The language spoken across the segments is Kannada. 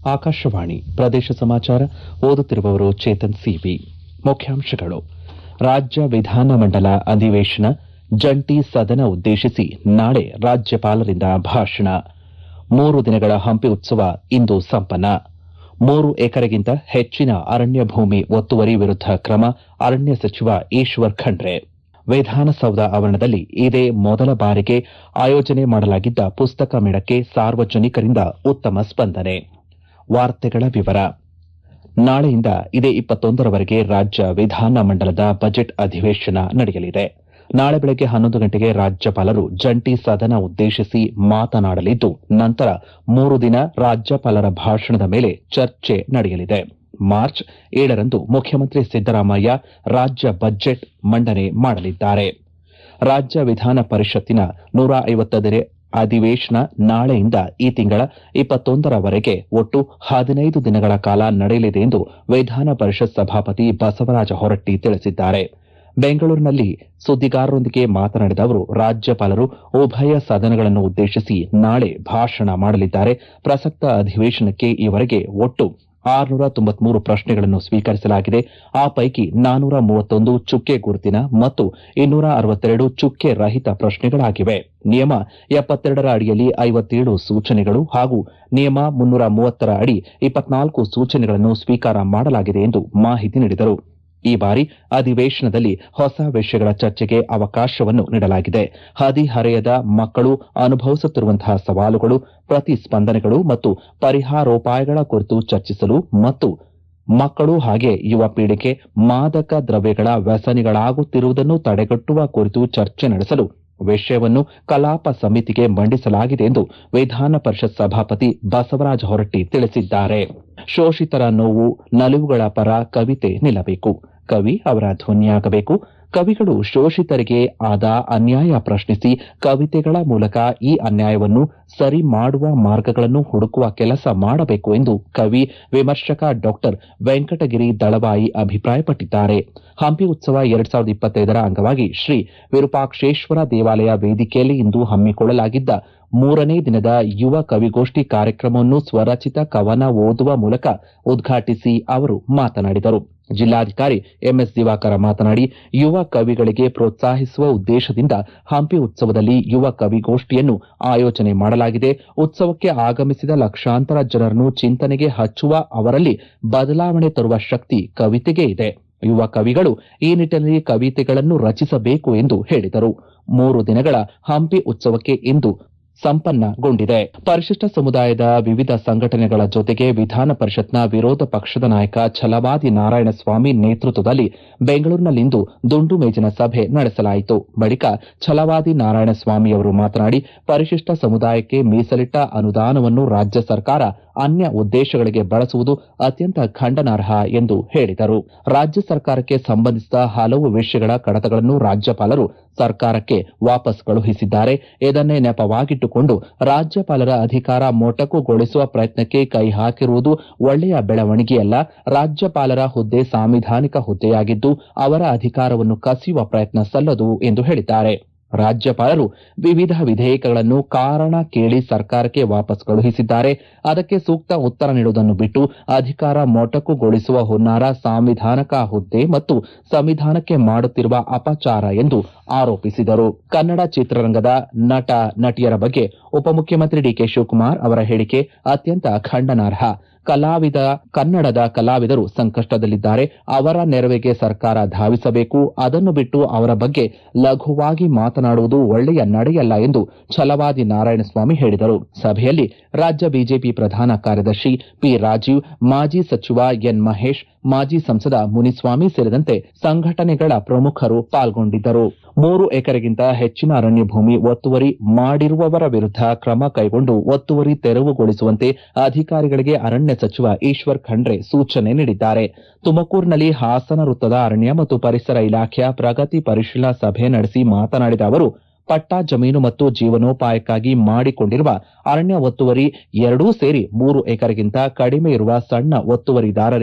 ಆಕಾಶವಾಣಿ ಪ್ರದೇಶ ಸಮಾಚಾರ ಓದುತ್ತಿರುವವರು ಚೇತನ್ ಸಿಬಿ ಮುಖ್ಯಾಂಶಗಳು ರಾಜ್ಯ ವಿಧಾನಮಂಡಲ ಅಧಿವೇಶನ ಜಂಟಿ ಸದನ ಉದ್ದೇಶಿಸಿ ನಾಳೆ ರಾಜ್ಯಪಾಲರಿಂದ ಭಾಷಣ ಮೂರು ದಿನಗಳ ಹಂಪಿ ಉತ್ಸವ ಇಂದು ಸಂಪನ್ನ ಮೂರು ಎಕರೆಗಿಂತ ಹೆಚ್ಚಿನ ಅರಣ್ಯ ಭೂಮಿ ಒತ್ತುವರಿ ವಿರುದ್ದ ಕ್ರಮ ಅರಣ್ಯ ಸಚಿವ ಈಶ್ವರ್ ಖಂಡ್ರೆ ವಿಧಾನಸೌಧ ಆವರಣದಲ್ಲಿ ಇದೇ ಮೊದಲ ಬಾರಿಗೆ ಆಯೋಜನೆ ಮಾಡಲಾಗಿದ್ದ ಪುಸ್ತಕ ಮೇಳಕ್ಕೆ ಸಾರ್ವಜನಿಕರಿಂದ ಉತ್ತಮ ಸ್ಪಂದನೆ ವಾರ್ತೆಗಳ ವಿವರ ನಾಳೆಯಿಂದ ಇದೇ ಇಪ್ಪತ್ತೊಂದರವರೆಗೆ ರಾಜ್ಯ ವಿಧಾನಮಂಡಲದ ಬಜೆಟ್ ಅಧಿವೇಶನ ನಡೆಯಲಿದೆ ನಾಳೆ ಬೆಳಗ್ಗೆ ಹನ್ನೊಂದು ಗಂಟೆಗೆ ರಾಜ್ಯಪಾಲರು ಜಂಟಿ ಸದನ ಉದ್ದೇಶಿಸಿ ಮಾತನಾಡಲಿದ್ದು ನಂತರ ಮೂರು ದಿನ ರಾಜ್ಯಪಾಲರ ಭಾಷಣದ ಮೇಲೆ ಚರ್ಚೆ ನಡೆಯಲಿದೆ ಮಾರ್ಚ್ ಏಳರಂದು ಮುಖ್ಯಮಂತ್ರಿ ಸಿದ್ದರಾಮಯ್ಯ ರಾಜ್ಯ ಬಜೆಟ್ ಮಂಡನೆ ಮಾಡಲಿದ್ದಾರೆ ರಾಜ್ಯ ವಿಧಾನ ಪರಿಷತ್ತಿನ ನೂರ ಐವತ್ತನೇ ಅಧಿವೇಶನ ನಾಳೆಯಿಂದ ಈ ತಿಂಗಳ ಇಪ್ಪತ್ತೊಂದರವರೆಗೆ ಒಟ್ಟು ಹದಿನೈದು ದಿನಗಳ ಕಾಲ ನಡೆಯಲಿದೆ ಎಂದು ವಿಧಾನ ಪರಿಷತ್ ಸಭಾಪತಿ ಬಸವರಾಜ ಹೊರಟ್ಟಿ ತಿಳಿಸಿದ್ದಾರೆ ಬೆಂಗಳೂರಿನಲ್ಲಿ ಸುದ್ದಿಗಾರರೊಂದಿಗೆ ಮಾತನಾಡಿದ ಅವರು ರಾಜ್ಯಪಾಲರು ಉಭಯ ಸದನಗಳನ್ನು ಉದ್ದೇಶಿಸಿ ನಾಳೆ ಭಾಷಣ ಮಾಡಲಿದ್ದಾರೆ ಪ್ರಸಕ್ತ ಅಧಿವೇಶನಕ್ಕೆ ಈವರೆಗೆ ಒಟ್ಟು ಆರುನೂರ ತೊಂಬತ್ಮೂರು ಪ್ರಶ್ನೆಗಳನ್ನು ಸ್ವೀಕರಿಸಲಾಗಿದೆ ಆ ಪೈಕಿ ನಾನೂರ ಮೂವತ್ತೊಂದು ಚುಕ್ಕೆ ಗುರುತಿನ ಮತ್ತು ಇನ್ನೂರ ಅರವತ್ತೆರಡು ಚುಕ್ಕೆ ರಹಿತ ಪ್ರಶ್ನೆಗಳಾಗಿವೆ ನಿಯಮ ಎಪ್ಪತ್ತೆರಡರ ಅಡಿಯಲ್ಲಿ ಐವತ್ತೇಳು ಸೂಚನೆಗಳು ಹಾಗೂ ನಿಯಮ ಮುನ್ನೂರ ಮೂವತ್ತರ ಅಡಿ ಇಪ್ಪತ್ನಾಲ್ಕು ಸೂಚನೆಗಳನ್ನು ಸ್ವೀಕಾರ ಮಾಡಲಾಗಿದೆ ಎಂದು ಮಾಹಿತಿ ನೀಡಿದರು ಈ ಬಾರಿ ಅಧಿವೇಶನದಲ್ಲಿ ಹೊಸ ವಿಷಯಗಳ ಚರ್ಚೆಗೆ ಅವಕಾಶವನ್ನು ನೀಡಲಾಗಿದೆ ಹದಿಹರೆಯದ ಮಕ್ಕಳು ಅನುಭವಿಸುತ್ತಿರುವಂತಹ ಸವಾಲುಗಳು ಪ್ರತಿಸ್ಪಂದನೆಗಳು ಮತ್ತು ಪರಿಹಾರೋಪಾಯಗಳ ಕುರಿತು ಚರ್ಚಿಸಲು ಮತ್ತು ಮಕ್ಕಳು ಹಾಗೆ ಯುವ ಪೀಳಿಗೆ ಮಾದಕ ದ್ರವ್ಯಗಳ ವ್ಯಸನಿಗಳಾಗುತ್ತಿರುವುದನ್ನು ತಡೆಗಟ್ಟುವ ಕುರಿತು ಚರ್ಚೆ ನಡೆಸಲು ವಿಷಯವನ್ನು ಕಲಾಪ ಸಮಿತಿಗೆ ಮಂಡಿಸಲಾಗಿದೆ ಎಂದು ವಿಧಾನ ಪರಿಷತ್ ಸಭಾಪತಿ ಬಸವರಾಜ ಹೊರಟ್ಟಿ ತಿಳಿಸಿದ್ದಾರೆ ಶೋಷಿತರ ನೋವು ನಲಿವುಗಳ ಪರ ಕವಿತೆ ನಿಲ್ಲಬೇಕು ಕವಿ ಅವರ ಧ್ವನಿಯಾಗಬೇಕು ಕವಿಗಳು ಶೋಷಿತರಿಗೆ ಆದ ಅನ್ಯಾಯ ಪ್ರಶ್ನಿಸಿ ಕವಿತೆಗಳ ಮೂಲಕ ಈ ಅನ್ಯಾಯವನ್ನು ಸರಿ ಮಾಡುವ ಮಾರ್ಗಗಳನ್ನು ಹುಡುಕುವ ಕೆಲಸ ಮಾಡಬೇಕು ಎಂದು ಕವಿ ವಿಮರ್ಶಕ ಡಾಕ್ಟರ್ ವೆಂಕಟಗಿರಿ ದಳವಾಯಿ ಅಭಿಪ್ರಾಯಪಟ್ಟಿದ್ದಾರೆ ಹಂಪಿ ಉತ್ಸವ ಎರಡ್ ಸಾವಿರದ ಇಪ್ಪತ್ತೈದರ ಅಂಗವಾಗಿ ಶ್ರೀ ವಿರೂಪಾಕ್ಷೇಶ್ವರ ದೇವಾಲಯ ವೇದಿಕೆಯಲ್ಲಿ ಇಂದು ಹಮ್ಮಿಕೊಳ್ಳಲಾಗಿದ್ದ ಮೂರನೇ ದಿನದ ಯುವ ಕವಿಗೋಷ್ಠಿ ಕಾರ್ಯಕ್ರಮವನ್ನು ಸ್ವರಚಿತ ಕವನ ಓದುವ ಮೂಲಕ ಉದ್ಘಾಟಿಸಿ ಅವರು ಮಾತನಾಡಿದರು ಜಿಲ್ಲಾಧಿಕಾರಿ ಎಂಎಸ್ ದಿವಾಕರ ಮಾತನಾಡಿ ಯುವ ಕವಿಗಳಿಗೆ ಪ್ರೋತ್ಸಾಹಿಸುವ ಉದ್ದೇಶದಿಂದ ಹಂಪಿ ಉತ್ಸವದಲ್ಲಿ ಯುವ ಕವಿಗೋಷ್ಠಿಯನ್ನು ಆಯೋಜನೆ ಮಾಡಲಾಗಿದೆ ಉತ್ಸವಕ್ಕೆ ಆಗಮಿಸಿದ ಲಕ್ಷಾಂತರ ಜನರನ್ನು ಚಿಂತನೆಗೆ ಹಚ್ಚುವ ಅವರಲ್ಲಿ ಬದಲಾವಣೆ ತರುವ ಶಕ್ತಿ ಕವಿತೆಗೆ ಇದೆ ಯುವ ಕವಿಗಳು ಈ ನಿಟ್ಟಿನಲ್ಲಿ ಕವಿತೆಗಳನ್ನು ರಚಿಸಬೇಕು ಎಂದು ಹೇಳಿದರು ಮೂರು ದಿನಗಳ ಹಂಪಿ ಉತ್ಸವಕ್ಕೆ ಇಂದು ಸಂಪನ್ನಗೊಂಡಿದೆ ಪರಿಶಿಷ್ಟ ಸಮುದಾಯದ ವಿವಿಧ ಸಂಘಟನೆಗಳ ಜೊತೆಗೆ ವಿಧಾನ ಪರಿಷತ್ನ ವಿರೋಧ ಪಕ್ಷದ ನಾಯಕ ಛಲವಾದಿ ನಾರಾಯಣಸ್ವಾಮಿ ನೇತೃತ್ವದಲ್ಲಿ ಬೆಂಗಳೂರಿನಲ್ಲಿಂದು ದುಂಡು ಮೇಜಿನ ಸಭೆ ನಡೆಸಲಾಯಿತು ಬಳಿಕ ಛಲವಾದಿ ನಾರಾಯಣಸ್ವಾಮಿ ಅವರು ಮಾತನಾಡಿ ಪರಿಶಿಷ್ಟ ಸಮುದಾಯಕ್ಕೆ ಮೀಸಲಿಟ್ಟ ಅನುದಾನವನ್ನು ರಾಜ್ಯ ಸರ್ಕಾರ ಅನ್ಯ ಉದ್ದೇಶಗಳಿಗೆ ಬಳಸುವುದು ಅತ್ಯಂತ ಖಂಡನಾರ್ಹ ಎಂದು ಹೇಳಿದರು ರಾಜ್ಯ ಸರ್ಕಾರಕ್ಕೆ ಸಂಬಂಧಿಸಿದ ಹಲವು ವಿಷಯಗಳ ಕಡತಗಳನ್ನು ರಾಜ್ಯಪಾಲರು ಸರ್ಕಾರಕ್ಕೆ ವಾಪಸ್ ಕಳುಹಿಸಿದ್ದಾರೆ ಇದನ್ನೇ ನೆಪವಾಗಿಟ್ಟುಕೊಂಡು ರಾಜ್ಯಪಾಲರ ಅಧಿಕಾರ ಮೊಟಕುಗೊಳಿಸುವ ಪ್ರಯತ್ನಕ್ಕೆ ಕೈ ಹಾಕಿರುವುದು ಒಳ್ಳೆಯ ಬೆಳವಣಿಗೆಯಲ್ಲ ರಾಜ್ಯಪಾಲರ ಹುದ್ದೆ ಸಾಂವಿಧಾನಿಕ ಹುದ್ದೆಯಾಗಿದ್ದು ಅವರ ಅಧಿಕಾರವನ್ನು ಕಸಿಯುವ ಪ್ರಯತ್ನ ಸಲ್ಲದು ಎಂದು ಹೇಳಿದ್ದಾರೆ ರಾಜ್ಯಪಾಲರು ವಿವಿಧ ವಿಧೇಯಕಗಳನ್ನು ಕಾರಣ ಕೇಳಿ ಸರ್ಕಾರಕ್ಕೆ ವಾಪಸ್ ಕಳುಹಿಸಿದ್ದಾರೆ ಅದಕ್ಕೆ ಸೂಕ್ತ ಉತ್ತರ ನೀಡುವುದನ್ನು ಬಿಟ್ಟು ಅಧಿಕಾರ ಮೊಟಕುಗೊಳಿಸುವ ಹುನ್ನಾರ ಸಾಂವಿಧಾನಿಕ ಹುದ್ದೆ ಮತ್ತು ಸಂವಿಧಾನಕ್ಕೆ ಮಾಡುತ್ತಿರುವ ಅಪಚಾರ ಎಂದು ಆರೋಪಿಸಿದರು ಕನ್ನಡ ಚಿತ್ರರಂಗದ ನಟ ನಟಿಯರ ಬಗ್ಗೆ ಉಪಮುಖ್ಯಮಂತ್ರಿ ಡಿಕೆ ಶಿವಕುಮಾರ್ ಅವರ ಹೇಳಿಕೆ ಅತ್ಯಂತ ಖಂಡನಾರ್ಹ ಕಲಾವಿದ ಕನ್ನಡದ ಕಲಾವಿದರು ಸಂಕಷ್ಟದಲ್ಲಿದ್ದಾರೆ ಅವರ ನೆರವಿಗೆ ಸರ್ಕಾರ ಧಾವಿಸಬೇಕು ಅದನ್ನು ಬಿಟ್ಟು ಅವರ ಬಗ್ಗೆ ಲಘುವಾಗಿ ಮಾತನಾಡುವುದು ಒಳ್ಳೆಯ ನಡೆಯಲ್ಲ ಎಂದು ಛಲವಾದಿ ನಾರಾಯಣಸ್ವಾಮಿ ಹೇಳಿದರು ಸಭೆಯಲ್ಲಿ ರಾಜ್ಯ ಬಿಜೆಪಿ ಪ್ರಧಾನ ಕಾರ್ಯದರ್ಶಿ ಪಿ ರಾಜೀವ್ ಮಾಜಿ ಸಚಿವ ಎನ್ ಮಹೇಶ್ ಮಾಜಿ ಸಂಸದ ಮುನಿಸ್ವಾಮಿ ಸೇರಿದಂತೆ ಸಂಘಟನೆಗಳ ಪ್ರಮುಖರು ಪಾಲ್ಗೊಂಡಿದ್ದರು ಮೂರು ಎಕರೆಗಿಂತ ಹೆಚ್ಚಿನ ಅರಣ್ಯ ಭೂಮಿ ಒತ್ತುವರಿ ಮಾಡಿರುವವರ ವಿರುದ್ದ ಕ್ರಮ ಕೈಗೊಂಡು ಒತ್ತುವರಿ ತೆರವುಗೊಳಿಸುವಂತೆ ಅಧಿಕಾರಿಗಳಿಗೆ ಅರಣ್ಯ ಸಚಿವ ಈಶ್ವರ್ ಖಂಡ್ರೆ ಸೂಚನೆ ನೀಡಿದ್ದಾರೆ ತುಮಕೂರಿನಲ್ಲಿ ಹಾಸನ ವೃತ್ತದ ಅರಣ್ಯ ಮತ್ತು ಪರಿಸರ ಇಲಾಖೆಯ ಪ್ರಗತಿ ಪರಿಶೀಲನಾ ಸಭೆ ನಡೆಸಿ ಮಾತನಾಡಿದ ಅವರು ಪಟ್ಟಾ ಜಮೀನು ಮತ್ತು ಜೀವನೋಪಾಯಕ್ಕಾಗಿ ಮಾಡಿಕೊಂಡಿರುವ ಅರಣ್ಯ ಒತ್ತುವರಿ ಎರಡೂ ಸೇರಿ ಮೂರು ಎಕರೆಗಿಂತ ಕಡಿಮೆ ಇರುವ ಸಣ್ಣ ಒತ್ತುವರಿದಾರರಿಗೆ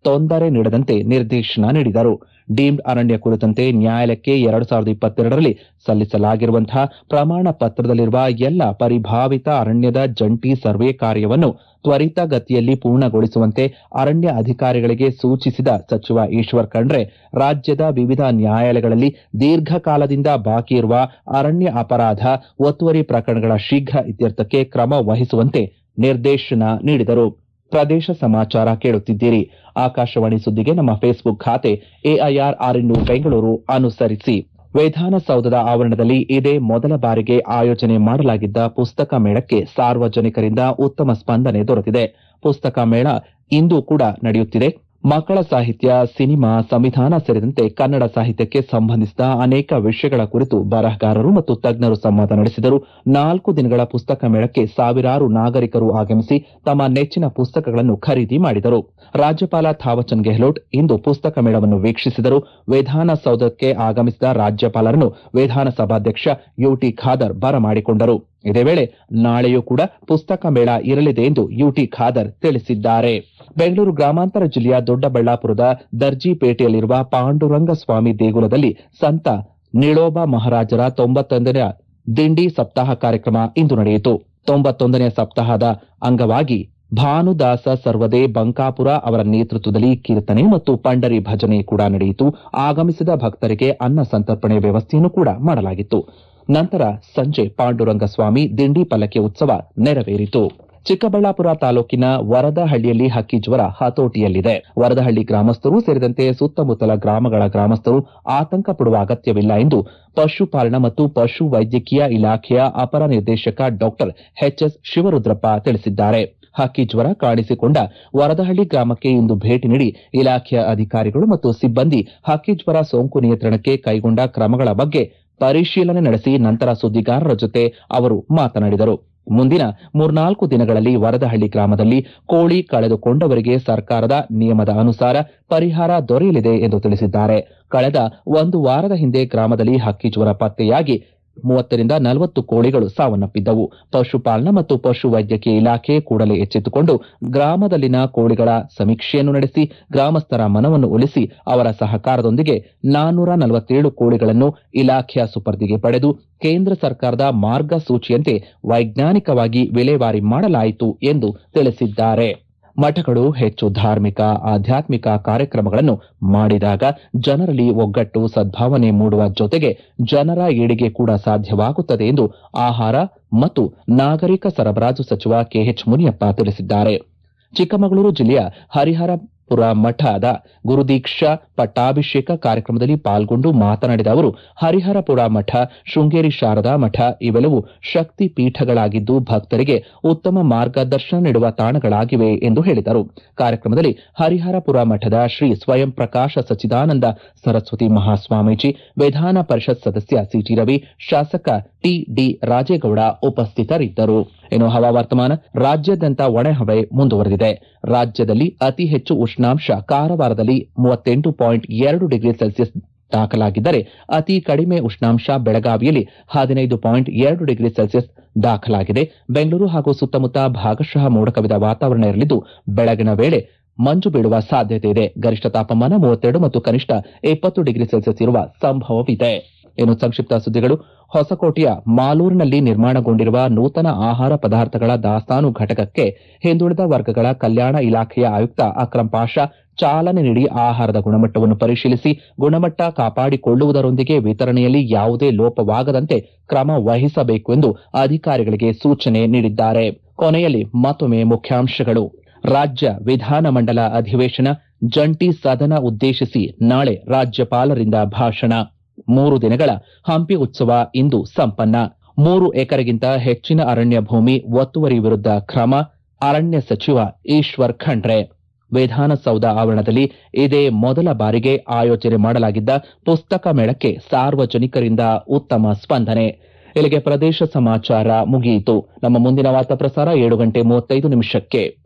ತೊಂದರೆ ನೀಡದಂತೆ ನಿರ್ದೇಶನ ನೀಡಿದರು ಡೀಮ್ಡ್ ಅರಣ್ಯ ಕುರಿತಂತೆ ನ್ಯಾಯಾಲಯಕ್ಕೆ ಎರಡು ಸಾವಿರದ ಇಪ್ಪತ್ತೆರಡರಲ್ಲಿ ಸಲ್ಲಿಸಲಾಗಿರುವಂತಹ ಪ್ರಮಾಣ ಪತ್ರದಲ್ಲಿರುವ ಎಲ್ಲ ಪರಿಭಾವಿತ ಅರಣ್ಯದ ಜಂಟಿ ಸರ್ವೆ ಕಾರ್ಯವನ್ನು ತ್ವರಿತಗತಿಯಲ್ಲಿ ಪೂರ್ಣಗೊಳಿಸುವಂತೆ ಅರಣ್ಯ ಅಧಿಕಾರಿಗಳಿಗೆ ಸೂಚಿಸಿದ ಸಚಿವ ಈಶ್ವರ್ ಖಂಡ್ರೆ ರಾಜ್ಯದ ವಿವಿಧ ನ್ಯಾಯಾಲಯಗಳಲ್ಲಿ ದೀರ್ಘಕಾಲದಿಂದ ಬಾಕಿ ಇರುವ ಅರಣ್ಯ ಅಪರಾಧ ಒತ್ತುವರಿ ಪ್ರಕರಣಗಳ ಶೀಘ್ರ ಇತ್ಯರ್ಥಕ್ಕೆ ಕ್ರಮ ವಹಿಸುವಂತೆ ನಿರ್ದೇಶನ ನೀಡಿದರು ಪ್ರದೇಶ ಸಮಾಚಾರ ಕೇಳುತ್ತಿದ್ದೀರಿ ಆಕಾಶವಾಣಿ ಸುದ್ದಿಗೆ ನಮ್ಮ ಫೇಸ್ಬುಕ್ ಖಾತೆ ಎಐಆರ್ ಆರ್ಎನ್ಯು ಬೆಂಗಳೂರು ಅನುಸರಿಸಿ ವಿಧಾನಸೌಧದ ಆವರಣದಲ್ಲಿ ಇದೇ ಮೊದಲ ಬಾರಿಗೆ ಆಯೋಜನೆ ಮಾಡಲಾಗಿದ್ದ ಪುಸ್ತಕ ಮೇಳಕ್ಕೆ ಸಾರ್ವಜನಿಕರಿಂದ ಉತ್ತಮ ಸ್ಪಂದನೆ ದೊರೆತಿದೆ ಪುಸ್ತಕ ಮೇಳ ಇಂದು ಕೂಡ ನಡೆಯುತ್ತಿದೆ ಮಕ್ಕಳ ಸಾಹಿತ್ಯ ಸಿನಿಮಾ ಸಂವಿಧಾನ ಸೇರಿದಂತೆ ಕನ್ನಡ ಸಾಹಿತ್ಯಕ್ಕೆ ಸಂಬಂಧಿಸಿದ ಅನೇಕ ವಿಷಯಗಳ ಕುರಿತು ಬರಹಗಾರರು ಮತ್ತು ತಜ್ಞರು ಸಂವಾದ ನಡೆಸಿದರು ನಾಲ್ಕು ದಿನಗಳ ಪುಸ್ತಕ ಮೇಳಕ್ಕೆ ಸಾವಿರಾರು ನಾಗರಿಕರು ಆಗಮಿಸಿ ತಮ್ಮ ನೆಚ್ಚಿನ ಪುಸ್ತಕಗಳನ್ನು ಖರೀದಿ ಮಾಡಿದರು ರಾಜ್ಯಪಾಲ ಥಾವಚಂದ್ ಗೆಹ್ಲೋಟ್ ಇಂದು ಪುಸ್ತಕ ಮೇಳವನ್ನು ವೀಕ್ಷಿಸಿದರು ವಿಧಾನಸೌಧಕ್ಕೆ ಆಗಮಿಸಿದ ರಾಜ್ಯಪಾಲರನ್ನು ವಿಧಾನಸಭಾಧ್ಯಕ್ಷ ಯುಟಿ ಖಾದರ್ ಬರಮಾಡಿಕೊಂಡರು ಇದೇ ವೇಳೆ ನಾಳೆಯೂ ಕೂಡ ಪುಸ್ತಕ ಮೇಳ ಇರಲಿದೆ ಎಂದು ಯುಟಿ ಖಾದರ್ ತಿಳಿಸಿದ್ದಾರೆ ಬೆಂಗಳೂರು ಗ್ರಾಮಾಂತರ ಜಿಲ್ಲೆಯ ದೊಡ್ಡಬಳ್ಳಾಪುರದ ದರ್ಜಿಪೇಟೆಯಲ್ಲಿರುವ ಪಾಂಡುರಂಗ ಸ್ವಾಮಿ ದೇಗುಲದಲ್ಲಿ ಸಂತ ನಿಳೋಬ ಮಹಾರಾಜರ ತೊಂಬತ್ತೊಂದನೇ ದಿಂಡಿ ಸಪ್ತಾಹ ಕಾರ್ಯಕ್ರಮ ಇಂದು ನಡೆಯಿತು ತೊಂಬತ್ತೊಂದನೇ ಸಪ್ತಾಹದ ಅಂಗವಾಗಿ ಭಾನುದಾಸ ಸರ್ವದೇ ಬಂಕಾಪುರ ಅವರ ನೇತೃತ್ವದಲ್ಲಿ ಕೀರ್ತನೆ ಮತ್ತು ಪಂಡರಿ ಭಜನೆ ಕೂಡ ನಡೆಯಿತು ಆಗಮಿಸಿದ ಭಕ್ತರಿಗೆ ಅನ್ನ ಸಂತರ್ಪಣೆ ವ್ಯವಸ್ಥೆಯನ್ನು ಕೂಡ ಮಾಡಲಾಗಿತ್ತು ನಂತರ ಸಂಜೆ ಪಾಂಡುರಂಗ ಸ್ವಾಮಿ ದಿಂಡಿ ಪಲ್ಲಕ್ಕಿ ಉತ್ಸವ ನೆರವೇರಿತು ಚಿಕ್ಕಬಳ್ಳಾಪುರ ತಾಲೂಕಿನ ವರದಹಳ್ಳಿಯಲ್ಲಿ ಹಕ್ಕಿ ಜ್ವರ ಹತೋಟಿಯಲ್ಲಿದೆ ವರದಹಳ್ಳಿ ಗ್ರಾಮಸ್ಥರು ಸೇರಿದಂತೆ ಸುತ್ತಮುತ್ತಲ ಗ್ರಾಮಗಳ ಗ್ರಾಮಸ್ಥರು ಆತಂಕ ಪಡುವ ಅಗತ್ಯವಿಲ್ಲ ಎಂದು ಪಶುಪಾಲನಾ ಮತ್ತು ಪಶು ವೈದ್ಯಕೀಯ ಇಲಾಖೆಯ ಅಪರ ನಿರ್ದೇಶಕ ಡಾಕ್ಟರ್ ಎಚ್ಎಸ್ ಶಿವರುದ್ರಪ್ಪ ತಿಳಿಸಿದ್ದಾರೆ ಹಕ್ಕಿ ಜ್ವರ ಕಾಣಿಸಿಕೊಂಡ ವರದಹಳ್ಳಿ ಗ್ರಾಮಕ್ಕೆ ಇಂದು ಭೇಟಿ ನೀಡಿ ಇಲಾಖೆಯ ಅಧಿಕಾರಿಗಳು ಮತ್ತು ಸಿಬ್ಬಂದಿ ಹಕ್ಕಿ ಜ್ವರ ಸೋಂಕು ನಿಯಂತ್ರಣಕ್ಕೆ ಕೈಗೊಂಡ ಕ್ರಮಗಳ ಬಗ್ಗೆ ಪರಿಶೀಲನೆ ನಡೆಸಿ ನಂತರ ಸುದ್ದಿಗಾರರ ಜೊತೆ ಅವರು ಮಾತನಾಡಿದರು ಮುಂದಿನ ಮೂರ್ನಾಲ್ಕು ದಿನಗಳಲ್ಲಿ ವರದಹಳ್ಳಿ ಗ್ರಾಮದಲ್ಲಿ ಕೋಳಿ ಕಳೆದುಕೊಂಡವರಿಗೆ ಸರ್ಕಾರದ ನಿಯಮದ ಅನುಸಾರ ಪರಿಹಾರ ದೊರೆಯಲಿದೆ ಎಂದು ತಿಳಿಸಿದ್ದಾರೆ ಕಳೆದ ಒಂದು ವಾರದ ಹಿಂದೆ ಗ್ರಾಮದಲ್ಲಿ ಹಕ್ಕಿ ಜ್ವರ ಪತ್ತೆಯಾಗಿ ಮೂವತ್ತರಿಂದ ನಲವತ್ತು ಕೋಳಿಗಳು ಸಾವನ್ನಪ್ಪಿದ್ದವು ಪಶುಪಾಲನಾ ಮತ್ತು ಪಶು ವೈದ್ಯಕೀಯ ಇಲಾಖೆ ಕೂಡಲೇ ಎಚ್ಚೆತ್ತುಕೊಂಡು ಗ್ರಾಮದಲ್ಲಿನ ಕೋಳಿಗಳ ಸಮೀಕ್ಷೆಯನ್ನು ನಡೆಸಿ ಗ್ರಾಮಸ್ಥರ ಮನವನ್ನು ಒಲಿಸಿ ಅವರ ಸಹಕಾರದೊಂದಿಗೆ ನಾನ್ನೂರ ನಲವತ್ತೇಳು ಕೋಳಿಗಳನ್ನು ಇಲಾಖೆಯ ಸುಪರ್ದಿಗೆ ಪಡೆದು ಕೇಂದ್ರ ಸರ್ಕಾರದ ಮಾರ್ಗಸೂಚಿಯಂತೆ ವೈಜ್ಞಾನಿಕವಾಗಿ ವಿಲೇವಾರಿ ಮಾಡಲಾಯಿತು ಎಂದು ತಿಳಿಸಿದ್ದಾರೆ ಮಠಗಳು ಹೆಚ್ಚು ಧಾರ್ಮಿಕ ಆಧ್ಯಾತ್ಮಿಕ ಕಾರ್ಯಕ್ರಮಗಳನ್ನು ಮಾಡಿದಾಗ ಜನರಲ್ಲಿ ಒಗ್ಗಟ್ಟು ಸದ್ಭಾವನೆ ಮೂಡುವ ಜೊತೆಗೆ ಜನರ ಏಳಿಗೆ ಕೂಡ ಸಾಧ್ಯವಾಗುತ್ತದೆ ಎಂದು ಆಹಾರ ಮತ್ತು ನಾಗರಿಕ ಸರಬರಾಜು ಸಚಿವ ಕೆಎಚ್ ಮುನಿಯಪ್ಪ ತಿಳಿಸಿದ್ದಾರೆ ಚಿಕ್ಕಮಗಳೂರು ಜಿಲ್ಲೆಯ ಹರಿಹರಪುರ ಮಠದ ಗುರುದೀಕ್ಷಾ ಪಟ್ಟಾಭಿಷೇಕ ಕಾರ್ಯಕ್ರಮದಲ್ಲಿ ಪಾಲ್ಗೊಂಡು ಮಾತನಾಡಿದ ಅವರು ಹರಿಹರಪುರ ಮಠ ಶೃಂಗೇರಿ ಶಾರದಾ ಮಠ ಇವೆಲ್ಲವೂ ಶಕ್ತಿ ಪೀಠಗಳಾಗಿದ್ದು ಭಕ್ತರಿಗೆ ಉತ್ತಮ ಮಾರ್ಗದರ್ಶನ ನೀಡುವ ತಾಣಗಳಾಗಿವೆ ಎಂದು ಹೇಳಿದರು ಕಾರ್ಯಕ್ರಮದಲ್ಲಿ ಹರಿಹರಪುರ ಮಠದ ಶ್ರೀ ಸ್ವಯಂ ಪ್ರಕಾಶ ಸಚ್ಚಿದಾನಂದ ಸರಸ್ವತಿ ಮಹಾಸ್ವಾಮೀಜಿ ವಿಧಾನ ಪರಿಷತ್ ಸದಸ್ಯ ಸಿಟಿ ರವಿ ಶಾಸಕ ಟಿಡಿ ರಾಜೇಗೌಡ ಉಪಸ್ಥಿತರಿದ್ದರು ಇನ್ನು ಹವಾವರ್ತಮಾನ ರಾಜ್ಯಾದ್ಯಂತ ಒಣಹವೆ ಮುಂದುವರೆದಿದೆ ರಾಜ್ಯದಲ್ಲಿ ಅತಿ ಹೆಚ್ಚು ಉಷ್ಣಾಂಶ ಕಾರವಾರದಲ್ಲಿ ಮೂವತ್ತೆಂಟು ಪಾಯಿಂಟ್ ಎರಡು ಡಿಗ್ರಿ ಸೆಲ್ಸಿಯಸ್ ದಾಖಲಾಗಿದ್ದರೆ ಅತಿ ಕಡಿಮೆ ಉಷ್ಣಾಂಶ ಬೆಳಗಾವಿಯಲ್ಲಿ ಹದಿನೈದು ಪಾಯಿಂಟ್ ಎರಡು ಡಿಗ್ರಿ ಸೆಲ್ಸಿಯಸ್ ದಾಖಲಾಗಿದೆ ಬೆಂಗಳೂರು ಹಾಗೂ ಸುತ್ತಮುತ್ತ ಭಾಗಶಃ ಮೋಡ ಕವಿದ ವಾತಾವರಣ ಇರಲಿದ್ದು ಬೆಳಗಿನ ವೇಳೆ ಮಂಜು ಬೀಳುವ ಸಾಧ್ಯತೆ ಇದೆ ಗರಿಷ್ಠ ತಾಪಮಾನ ಮೂವತ್ತೆರಡು ಮತ್ತು ಕನಿಷ್ಠ ಇಪ್ಪತ್ತು ಡಿಗ್ರಿ ಸೆಲ್ಸಿಯಸ್ ಇರುವ ಸಂಭವವಿದೆ ಇನ್ನು ಸಂಕ್ಷಿಪ್ತ ಸುದ್ದಿಗಳು ಹೊಸಕೋಟೆಯ ಮಾಲೂರಿನಲ್ಲಿ ನಿರ್ಮಾಣಗೊಂಡಿರುವ ನೂತನ ಆಹಾರ ಪದಾರ್ಥಗಳ ದಾಸ್ತಾನು ಘಟಕಕ್ಕೆ ಹಿಂದುಳಿದ ವರ್ಗಗಳ ಕಲ್ಯಾಣ ಇಲಾಖೆಯ ಆಯುಕ್ತ ಅಕ್ರಂ ಪಾಷಾ ಚಾಲನೆ ನೀಡಿ ಆಹಾರದ ಗುಣಮಟ್ಟವನ್ನು ಪರಿಶೀಲಿಸಿ ಗುಣಮಟ್ಟ ಕಾಪಾಡಿಕೊಳ್ಳುವುದರೊಂದಿಗೆ ವಿತರಣೆಯಲ್ಲಿ ಯಾವುದೇ ಲೋಪವಾಗದಂತೆ ಕ್ರಮ ವಹಿಸಬೇಕು ಎಂದು ಅಧಿಕಾರಿಗಳಿಗೆ ಸೂಚನೆ ನೀಡಿದ್ದಾರೆ ಕೊನೆಯಲ್ಲಿ ಮತ್ತೊಮ್ಮೆ ಮುಖ್ಯಾಂಶಗಳು ರಾಜ್ಯ ವಿಧಾನಮಂಡಲ ಅಧಿವೇಶನ ಜಂಟಿ ಸದನ ಉದ್ದೇಶಿಸಿ ನಾಳೆ ರಾಜ್ಯಪಾಲರಿಂದ ಭಾಷಣ ಮೂರು ದಿನಗಳ ಹಂಪಿ ಉತ್ಸವ ಇಂದು ಸಂಪನ್ನ ಮೂರು ಎಕರೆಗಿಂತ ಹೆಚ್ಚಿನ ಅರಣ್ಯ ಭೂಮಿ ಒತ್ತುವರಿ ವಿರುದ್ಧ ಕ್ರಮ ಅರಣ್ಯ ಸಚಿವ ಈಶ್ವರ್ ಖಂಡ್ರೆ ವಿಧಾನಸೌಧ ಆವರಣದಲ್ಲಿ ಇದೇ ಮೊದಲ ಬಾರಿಗೆ ಆಯೋಜನೆ ಮಾಡಲಾಗಿದ್ದ ಪುಸ್ತಕ ಮೇಳಕ್ಕೆ ಸಾರ್ವಜನಿಕರಿಂದ ಉತ್ತಮ ಸ್ಪಂದನೆ ಇಲ್ಲಿಗೆ ಪ್ರದೇಶ ಸಮಾಚಾರ ಮುಗಿಯಿತು ನಮ್ಮ ಮುಂದಿನ ವಾರ್ತಾ ಪ್ರಸಾರ ಏಳು ಗಂಟೆ ಮೂವತ್ತೈದು ನಿಮಿಷಕ್ಕೆ